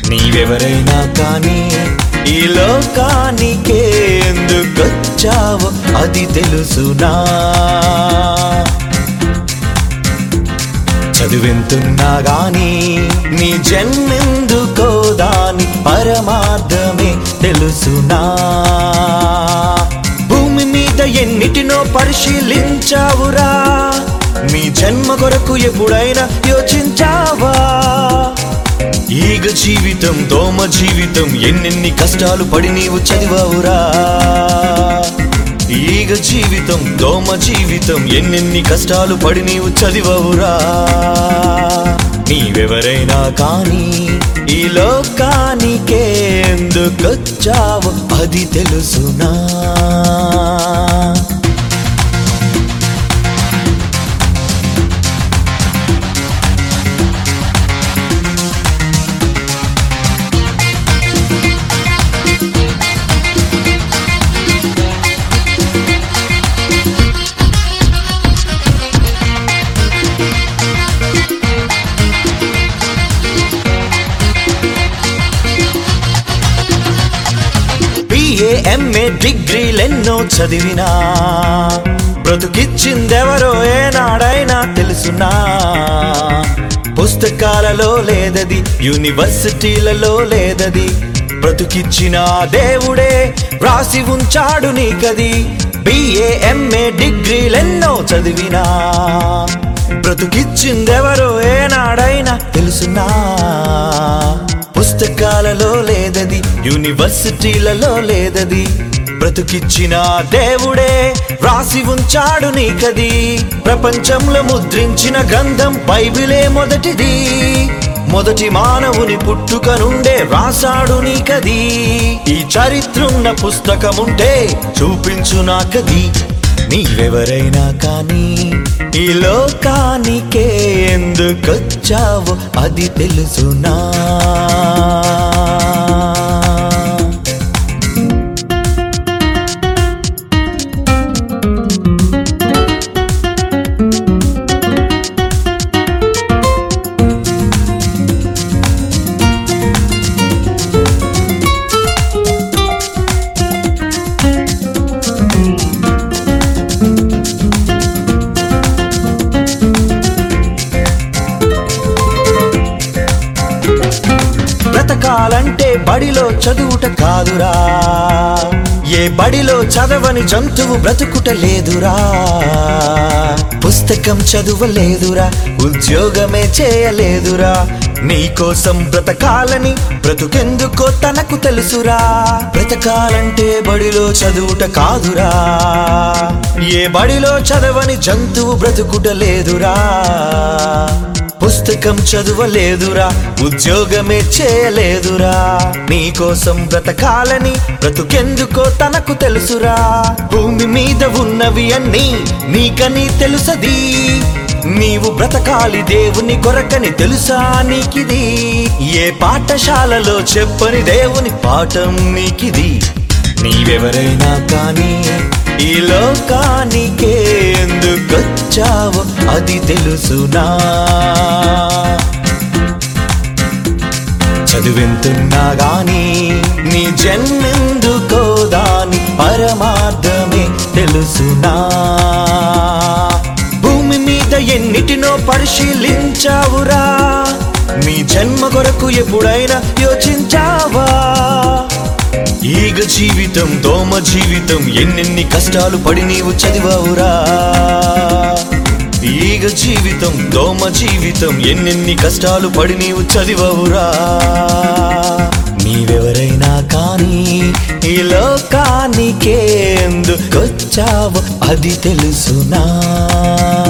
నీవెవరైనా కానీ ఈ లోకానికే ఎందుకొచ్చావో అది తెలుసునా చదివింతున్నా గాని నీ జన్మెందుకో దాని పరమార్థమే తెలుసునా భూమి మీద ఎన్నిటినో పరిశీలించావురా నీ జన్మ కొరకు ఎప్పుడైనా యోచించావా ఈగ జీవితం దోమ జీవితం ఎన్నెన్ని కష్టాలు పడి నీవు చదివావురా ఈగ జీవితం దోమ జీవితం ఎన్నెన్ని కష్టాలు పడి నీవు చదివావురా నీవెవరైనా కానీ ఈ లోకానికే ఎందుకొచ్చావు అది తెలుసునా బిఏ ఎంఏ డిగ్రీలెన్నో చదివినా బ్రతుకిచ్చిందెవరో ఏనాడైనా తెలుసునా పుస్తకాలలో లేదది యూనివర్సిటీలలో లేదది బ్రతుకిచ్చిన ఆ దేవుడే రాసి ఉంచాడు నీకది బిఏ ఎంఏ డిగ్రీలెన్నో చదివినా బ్రతుకిచ్చిందెవరో ఏనాడైనా తెలుసునా పుస్తకాలలో లేదది యూనివర్సిటీలలో లేదది బ్రతుకిచ్చిన దేవుడే రాసి ఉంచాడు నీకది ప్రపంచంలో ముద్రించిన గ్రంథం బైబిలే మొదటిది మొదటి మానవుని పుట్టుక నుండే రాసాడు నీకది ఈ చరిత్రున్న పుస్తకముంటే చూపించు నాకది నీవెవరైనా కానీ ఈ లోకానికే ఎందుకొచ్చావో అది తెలుసునా బ్రతకాలంటే బడిలో చదువుట కాదురా ఏ బడిలో చదవని జంతువు బ్రతుకుట లేదురా పుస్తకం చదువలేదురా ఉద్యోగమే చేయలేదురా నీకోసం బ్రతకాలని బ్రతుకెందుకో తనకు తెలుసురా బ్రతకాలంటే బడిలో చదువుట కాదురా ఏ బడిలో చదవని జంతువు బ్రతుకుట లేదురా పుస్తకం చదువలేదురా ఉద్యోగమే చేయలేదురా నీకోసం బ్రతకాలని బ్రతుకెందుకో తనకు తెలుసురా భూమి మీద ఉన్నవి అన్నీ నీకని తెలుసది నీవు బ్రతకాలి దేవుని కొరకని తెలుసా నీకిది ఏ పాఠశాలలో చెప్పని దేవుని పాఠం నీకిది నీవెవరైనా కానీ ఈ లోకానికే ఎందుకొచ్చావో అది తెలుసునా చదివింతున్నా గాని నీ జన్మెందుకో దాని పరమార్థమే తెలుసునా భూమి మీద ఎన్నిటినో పరిశీలించావురా నీ జన్మ కొరకు ఎప్పుడైనా యోచించావా ఈగ జీవితం దోమ జీవితం ఎన్నెన్ని కష్టాలు పడి నీవు చదివావురా ఈగ జీవితం దోమ జీవితం ఎన్నెన్ని కష్టాలు పడి నీవు చదివావురా నీవెవరైనా కానీ ఈ లోకానికే ఎందుకొచ్చావో అది తెలుసునా